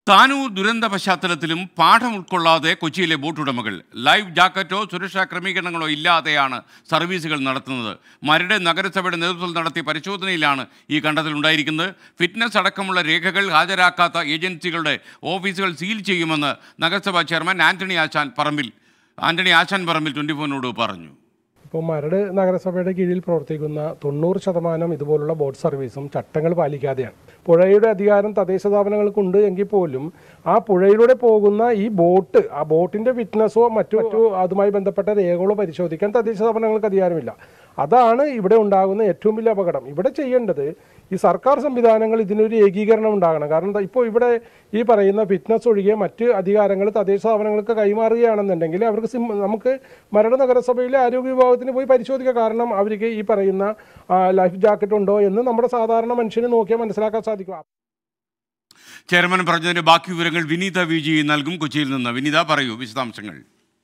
താനൂർ ദുരന്ത പശ്ചാത്തലത്തിലും പാഠം ഉൾക്കൊള്ളാതെ കൊച്ചിയിലെ ബോട്ടുടമകൾ ലൈഫ് ജാക്കറ്റോ സുരക്ഷാ ക്രമീകരണങ്ങളോ ഇല്ലാതെയാണ് സർവീസുകൾ നടത്തുന്നത് മരട് നഗരസഭയുടെ നേതൃത്വത്തിൽ നടത്തിയ പരിശോധനയിലാണ് ഈ കണ്ടെത്തലുണ്ടായിരിക്കുന്നത് ഫിറ്റ്നസ് അടക്കമുള്ള രേഖകൾ ഹാജരാക്കാത്ത ഏജൻസികളുടെ ഓഫീസുകൾ സീൽ ചെയ്യുമെന്ന് നഗരസഭാ ചെയർമാൻ ആന്റണി ആശാൻ പറമ്പിൽ ആന്റണി ആശാൻ പറമ്പിൽ ട്വൻറ്റി ഫോറിനോട് പറഞ്ഞു ഇപ്പോൾ മരട് നഗരസഭയുടെ കീഴിൽ പ്രവർത്തിക്കുന്ന തൊണ്ണൂറ് ശതമാനം ഇതുപോലുള്ള ബോട്ട് സർവീസും ചട്ടങ്ങൾ പാലിക്കാതെയാണ് പുഴയുടെ അധികാരം തദ്ദേശ സ്ഥാപനങ്ങൾക്കുണ്ട് എങ്കിൽ പോലും ആ പുഴയിലൂടെ പോകുന്ന ഈ ബോട്ട് ആ ബോട്ടിന്റെ ഫിറ്റ്നസോ മറ്റു മറ്റു അതുമായി ബന്ധപ്പെട്ട രേഖകളോ പരിശോധിക്കാൻ തദ്ദേശ സ്ഥാപനങ്ങൾക്ക് അധികാരമില്ല അതാണ് ഇവിടെ ഉണ്ടാകുന്ന ഏറ്റവും വലിയ അപകടം ഇവിടെ ചെയ്യേണ്ടത് ഈ സർക്കാർ സംവിധാനങ്ങൾ ഇതിനൊരു ഏകീകരണം ഉണ്ടാകണം കാരണം എന്താ ഇപ്പോൾ ഇവിടെ ഈ പറയുന്ന ഫിറ്റ്നസ് ഒഴികെ മറ്റ് അധികാരങ്ങൾ തദ്ദേശ സ്ഥാപനങ്ങൾക്ക് കൈമാറുകയാണെന്നുണ്ടെങ്കിൽ അവർക്ക് സിം നമുക്ക് മരട് നഗരസഭയിലെ ആരോഗ്യ വിഭാഗത്തിന് പോയി പരിശോധിക്കാം കാരണം അവർക്ക് ഈ പറയുന്ന ആ, ലൈഫ് ജാക്കറ്റ് ഉണ്ടോ എന്ന് നമ്മുടെ സാധാരണ മനുഷ്യന് നോക്കിയാൽ മനസ്സിലാക്കാൻ സാധിക്കും ചെയർമാൻ പറഞ്ഞതിന്റെ ബാക്കി വിവരങ്ങൾ വിനീത വി ജി നൽകും കൊച്ചിയിൽ നിന്ന് വിനീത പറയൂ വിശദാംശങ്ങൾ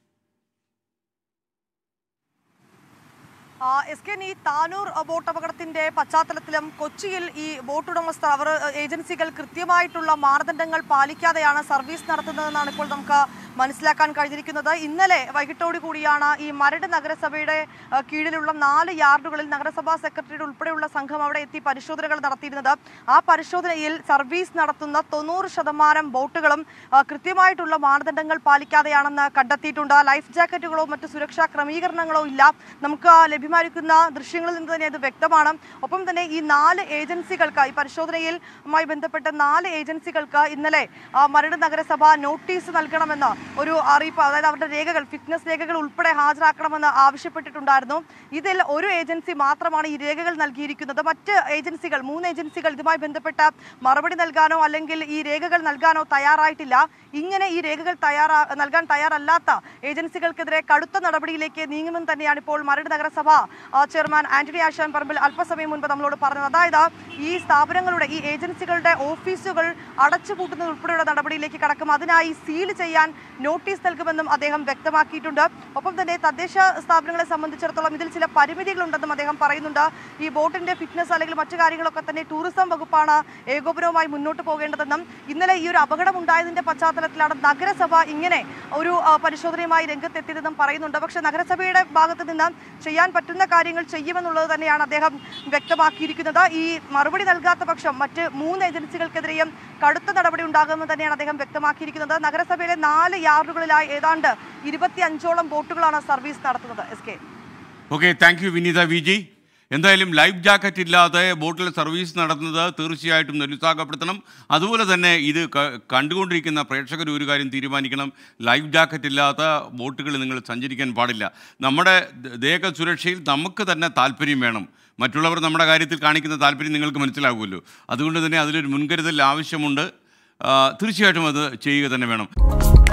ആ, എസ് കെ ഈ താനൂർ അ, ബോട്ട് അപകടത്തിന്റെ പശ്ചാത്തലത്തിലും കൊച്ചിയിൽ ഈ ബോട്ട് ഉടമസ്ഥർ അവർ അ, ഏജൻസികൾ കൃത്യമായിട്ടുള്ള മാനദണ്ഡങ്ങൾ പാലിക്കാതെയാണ് സർവീസ് നടത്തുന്നതെന്നാണ് ഇപ്പോൾ നമുക്ക് മനസ്സിലാക്കാൻ കഴിഞ്ഞിരിക്കുന്നത് ഇന്നലെ വൈകിട്ടോടു കൂടിയാണ് ഈ മരട് നഗരസഭയുടെ അ, കീഴിലുള്ള നാല് യാർഡുകളിൽ നഗരസഭാ സെക്രട്ടറിയുടെ ഉൾപ്പെടെയുള്ള സംഘം അവിടെ എത്തി പരിശോധനകൾ നടത്തിയിരുന്നത് ആ പരിശോധനയിൽ സർവീസ് നടത്തുന്ന തൊണ്ണൂറ് ശതമാനം ബോട്ടുകളും അ, കൃത്യമായിട്ടുള്ള മാനദണ്ഡങ്ങൾ പാലിക്കാതെയാണെന്ന് കണ്ടെത്തിയിട്ടുണ്ട് ലൈഫ് ജാക്കറ്റുകളോ മറ്റു സുരക്ഷാ ക്രമീകരണങ്ങളോ ഇല്ല നമുക്ക് ലഭ്യമായിരിക്കുന്ന ദൃശ്യങ്ങളിൽ നിന്ന് തന്നെ ഇത് വ്യക്തമാണ് ഒപ്പം തന്നെ ഈ നാല് ഏജൻസികൾക്ക് ഈ പരിശോധനയിൽ മായി ബന്ധപ്പെട്ട നാല് ഏജൻസികൾക്ക് ഇന്നലെ ആ, മരട് നഗരസഭ നോട്ടീസ് നൽകണമെന്ന് ഒരു അറിയിപ്പ് അതായത് അവരുടെ രേഖകൾ ഫിറ്റ്നസ് രേഖകൾ ഉൾപ്പെടെ ഹാജരാക്കണമെന്ന് ആവശ്യപ്പെട്ടിട്ടുണ്ടായിരുന്നു ഇതിൽ ഒരു ഏജൻസി മാത്രമാണ് ഈ രേഖകൾ നൽകിയിരിക്കുന്നത് മറ്റ് ഏജൻസികൾ മൂന്ന് ഏജൻസികൾ ഇതുമായി ബന്ധപ്പെട്ട മറുപടി നൽകാനോ അല്ലെങ്കിൽ ഈ രേഖകൾ നൽകാനോ തയ്യാറായിട്ടില്ല ഇങ്ങനെ ഈ രേഖകൾ തയ്യാറാ നൽകാൻ തയ്യാറല്ലാത്ത ഏജൻസികൾക്കെതിരെ കടുത്ത നടപടിയിലേക്ക് നീങ്ങുമെന്ന് തന്നെയാണ് ഇപ്പോൾ മരട് നഗരസഭ ആ, ചെയർമാൻ ആന്റണി ആശാൻ പറമ്പിൽ അല്പസമയം മുൻപ് നമ്മളോട് പറഞ്ഞത് അതായത് ഈ സ്ഥാപനങ്ങളുടെ ഈ ഏജൻസികളുടെ ഓഫീസുകൾ അടച്ചുപൂട്ടുന്നത് ഉൾപ്പെടെയുള്ള നടപടിയിലേക്ക് കടക്കും അതിനായി സീൽ ചെയ്യാൻ നോട്ടീസ് നൽകുമെന്നും അദ്ദേഹം വ്യക്തമാക്കിയിട്ടുണ്ട് ഒപ്പം തന്നെ തദ്ദേശ സ്ഥാപനങ്ങളെ സംബന്ധിച്ചിടത്തോളം ഇതിൽ ചില പരിമിതികളുണ്ടെന്നും അദ്ദേഹം പറയുന്നുണ്ട് ഈ ബോട്ടിന്റെ ഫിറ്റ്നസ് അല്ലെങ്കിൽ മറ്റു കാര്യങ്ങളൊക്കെ തന്നെ ടൂറിസം വകുപ്പാണ് ഏകോപനവുമായി മുന്നോട്ട് പോകേണ്ടതെന്നും ഇന്നലെ ഈ ഒരു അപകടം ഉണ്ടായതിന്റെ പശ്ചാത്തലത്തിലാണ് നഗരസഭ ഇങ്ങനെ ഒരു ആ, പരിശോധനയുമായി രംഗത്തെത്തിയതെന്നും പറയുന്നുണ്ട് പക്ഷെ നഗരസഭയുടെ ഭാഗത്ത് നിന്ന് ചെയ്യാൻ പറ്റുന്ന കാര്യങ്ങൾ ചെയ്യുമെന്നുള്ളത് തന്നെയാണ് അദ്ദേഹം വ്യക്തമാക്കിയിരിക്കുന്നത് ഈ മറുപടി നൽകാത്ത പക്ഷം മറ്റ് മൂന്ന് ഏജൻസികൾക്കെതിരെയും കടുത്ത നടപടി ഉണ്ടാകുമെന്ന് തന്നെയാണ് അദ്ദേഹം വ്യക്തമാക്കിയിരിക്കുന്നത് നഗരസഭയിലെ നാല് യാർഡുകളിലായി ഏതാണ്ട് ഇരുപത്തി അഞ്ചോളം ബോട്ടുകളാണ് സർവീസ് നടത്തുന്നത് S K okay thank you Vineetha V G എന്തായാലും ലൈഫ് ജാക്കറ്റ് ഇല്ലാതെ ബോട്ടിൽ സർവീസ് നടത്തുന്നത് തീർച്ചയായിട്ടും നിരുത്സാഹപ്പെടുത്തണം അതുപോലെ തന്നെ ഇത് ക- കണ്ടുകൊണ്ടിരിക്കുന്ന പ്രേക്ഷകർ ഒരു കാര്യം തീരുമാനിക്കണം ലൈഫ് ജാക്കറ്റ് ഇല്ലാത്ത ബോട്ടുകൾ നിങ്ങൾ സഞ്ചരിക്കാൻ പാടില്ല നമ്മുടെ ദ- ദേഹ സുരക്ഷയിൽ നമുക്ക് തന്നെ താല്പര്യം വേണം മറ്റുള്ളവർ നമ്മുടെ കാര്യത്തിൽ കാണിക്കുന്ന താല്പര്യം നിങ്ങൾക്ക് മനസ്സിലാകുമല്ലോ അതുകൊണ്ട് തന്നെ അതിലൊരു മുൻകരുതൽ ആവശ്യമുണ്ട് ആ, തീർച്ചയായിട്ടും അത് ചെയ്യുക തന്നെ വേണം